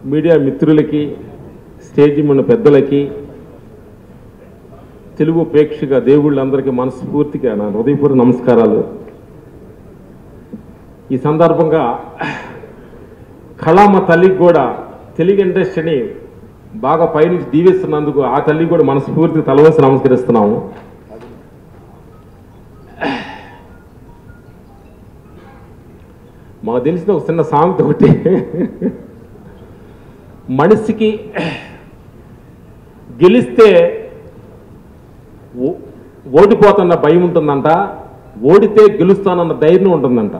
media మిత్రులకి stage మన పెద్దలకి తెలుగు ప్రేక్షక దేవుళ్ళందరికీ మనస్ఫూర్తిగా నా హృదయపూర్వ నమస్కారాలు ఈ సందర్భంగా కళామ తల్లికి కూడా తెలుగు ఇండస్ట్రీని బాగా పైనుంచి దీవిస్తున్నందుకు ఆ తల్లికి కూడా మనస్ఫూర్తిగా తలవంసి నమస్కరిస్తున్నాము మాకు తెలిసిన ఒక చిన్న సామెత ఒకటి మనిషికి గెలిస్తే ఓ- ఓడిపోతున్న భయం ఉంటుందంట ఓడితే గెలుస్తానన్న ధైర్యం ఉంటుందంట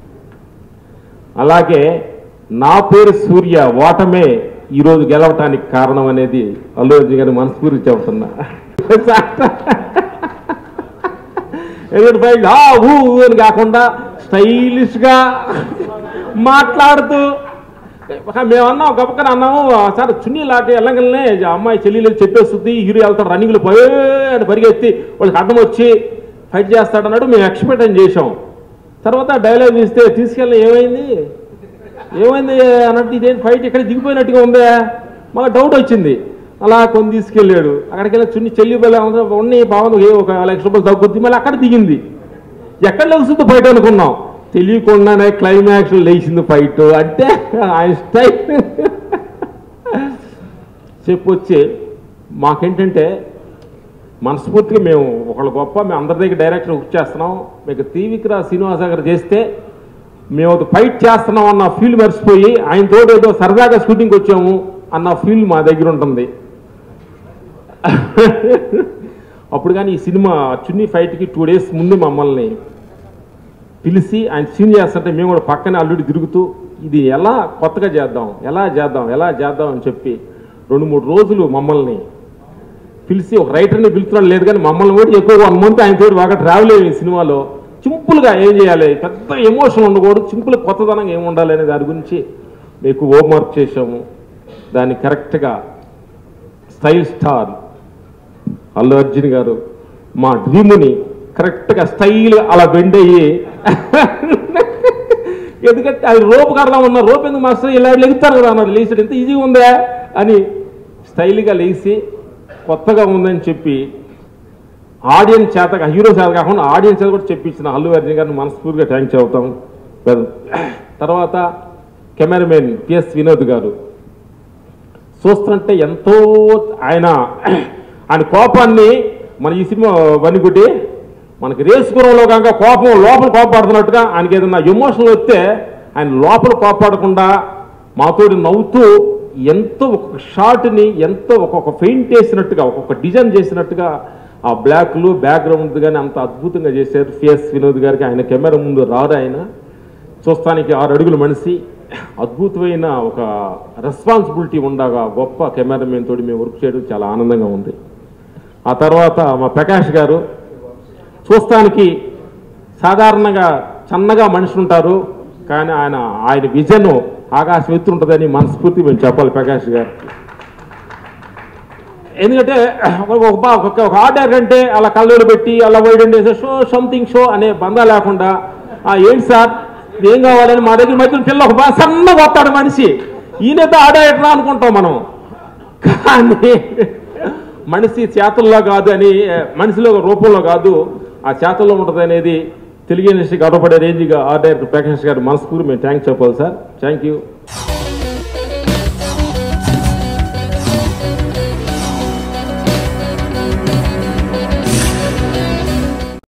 అలాగే నా పేరు సూర్య ఓటమే ఈరోజు గెలవటానికి కారణం అనేది అల్లు అర్జున్ గారి మనస్ఫూర్తి చెబుతున్నా ఎందుకంటే బయట ఆ ఊ ఊ అని కాకుండా స్టైలిష్గా మాట్లాడుతూ మేము అన్నాం గబక్కన అన్నాము సార్ చున్నీ లాంటి వెళ్ళగలనే అమ్మాయి చెల్లెలు చెప్పేస్తుంది హీరో వెళ్తాడు రన్నింగ్లు పోయే అని పరిగెత్తి వాళ్ళకి అడ్డం వచ్చి ఫైట్ చేస్తాడు అన్నాడు మేము ఎక్స్పెక్ట్ చేసాం తర్వాత డైలాగ్ ఇస్తే తీసుకెళ్ళి ఏమైంది ఏమైంది అన్నట్టు ఇదేంటి ఫైట్ ఇక్కడ దిగిపోయినట్టుగా ఉందే మాకు డౌట్ వచ్చింది అలా కొన్ని తీసుకెళ్ళాడు అక్కడికి వెళ్ళి చున్ని చెల్లి పిల్ల ఉన్నాయి బాగుంది ఒక లక్ష రూపాయలు తగ్గుద్ది మళ్ళీ అక్కడ దిగింది ఎక్కడ లెగుస్తుందో ఫైట్ అనుకున్నాం తెలియకుండానే క్లైమాక్స్ లేచింది ఫైట్ అంటే ఆయన స్టైల్ చెప్పొచ్చి మాకేంటంటే మనస్ఫూర్తిగా మేము ఒకళ్ళ గొప్ప మేము అందరి దగ్గర డైరెక్టర్ బుక్ చేస్తున్నాం మీకు టీవీకి శ్రీనివాస గారు చేస్తే మేము ఒక ఫైట్ చేస్తున్నాం అన్న ఫీల్ మర్చిపోయి ఆయనతో ఏదో సరదాగా షూటింగ్కి వచ్చాము అన్న ఫీల్ మా దగ్గర ఉంటుంది అప్పుడు కానీ ఈ సినిమా చున్నీ ఫైట్కి టూ డేస్ ముందు మమ్మల్ని పిలిచి ఆయన సీన్ చేస్తుంటే మేము కూడా పక్కనే అల్లుడి తిరుగుతూ ఇది ఎలా కొత్తగా చేద్దాం ఎలా చేద్దాం ఎలా చేద్దాం అని చెప్పి రెండు మూడు రోజులు మమ్మల్ని పిలిచి ఒక రైటర్ని పిలుస్తున్నాడు లేదు కానీ మమ్మల్ని కూడా ఎక్కువ వన్ మంత్ ఆయన తోటి బాగా ట్రావెల్ అయ్యి ఈ సినిమాలో సింపుల్గా ఏం చేయాలి పెద్ద ఎమోషన్ ఉండకూడదు సింపుల్ కొత్తదనంగా ఏం ఉండాలి అనే దాని గురించి మీకు హోంవర్క్ చేసాము దాన్ని కరెక్ట్గా స్టైల్ స్టార్ అల్లు అర్జున్ గారు మా డ్రీముని కరెక్ట్గా స్టైల్ అలా బెండ్ అయ్యి ఎందుకంటే అది రోపు కడదాం ఉన్న రోపు ఎందుకు మాస్టర్ ఇలా లెగుతారు కదా అన్నారు లేచాడు ఎంత ఈజీగా ఉందా అని స్టైల్గా లేచి కొత్తగా ఉందని చెప్పి ఆడియన్స్ చేత హీరో చేత కాకుండా ఆడియన్స్ చేత కూడా చెప్పించిన అల్లు అర్జున్ గారిని మనస్ఫూర్తిగా థ్యాంక్స్ చెబుతాం తర్వాత కెమెరామెన్ పిఎస్ వినోద్ గారు చూస్తుంటే ఎంతో ఆయన ఆయన కోపాన్ని మన ఈ సినిమా వనిగుడ్డి మనకి రేసుగురంలో కనుక కోపం లోపల కోపాడుతున్నట్టుగా ఆయనకి ఏదైనా ఎమోషనల్ వస్తే ఆయన లోపల కోపాడకుండా మాతోటి నవ్వుతూ ఎంతో ఒక్కొక్క షాట్ని ఎంతో ఒక్కొక్క పెయింట్ వేసినట్టుగా ఒక్కొక్క డిజైన్ చేసినట్టుగా ఆ బ్లాక్లు బ్యాక్గ్రౌండ్ కానీ అంత అద్భుతంగా చేశారు ఫేస్ వినోద్ గారికి ఆయన కెమెరా ముందు రారు ఆయన చూస్తానికి ఆరు అడుగుల మనిషి అద్భుతమైన ఒక రెస్పాన్సిబిలిటీ ఉండగా గొప్ప కెమెరామెన్ తోటి మేము వర్క్ చేయడం చాలా ఆనందంగా ఉంది ఆ తర్వాత మా ప్రకాష్ గారు చూస్తానికి సాధారణంగా చన్నగా మనిషి ఉంటారు కానీ ఆయన ఆయన విజన్ ఆకాశం ఎత్తు ఉంటుందని మనస్ఫూర్తి మేము చెప్పాలి ప్రకాష్ గారు ఎందుకంటే ఒక ఒక బా- ఒక ఒక ఆర్డర్ అంటే అలా కళ్ళోడు పెట్టి అలా వైడండి షో సంథింగ్ షో అనే బంధా లేకుండా "ఆ, ఏంటి సార్ ఇది ఏం కావాలని మా దగ్గర మధ్య పిల్ల ఒక బాగా సన్నగా వస్తాడు మనిషి ఈయనతో ఆర్డర్ ఎట్లా అనుకుంటాం మనం కానీ మనిషి చేతుల్లో కాదు అని మనిషిలో రూపంలో కాదు ఆ చేతుల్లో ఉంటుంది అనేది తెలుగు ఇండస్ట్రీ గర్వపడే రేంజ్గా ఆర్డర్ ప్రకాష్ గారు మనస్ఫూర్తి మేము థ్యాంక్స్ చెప్పాలి సార్ థ్యాంక్ యూ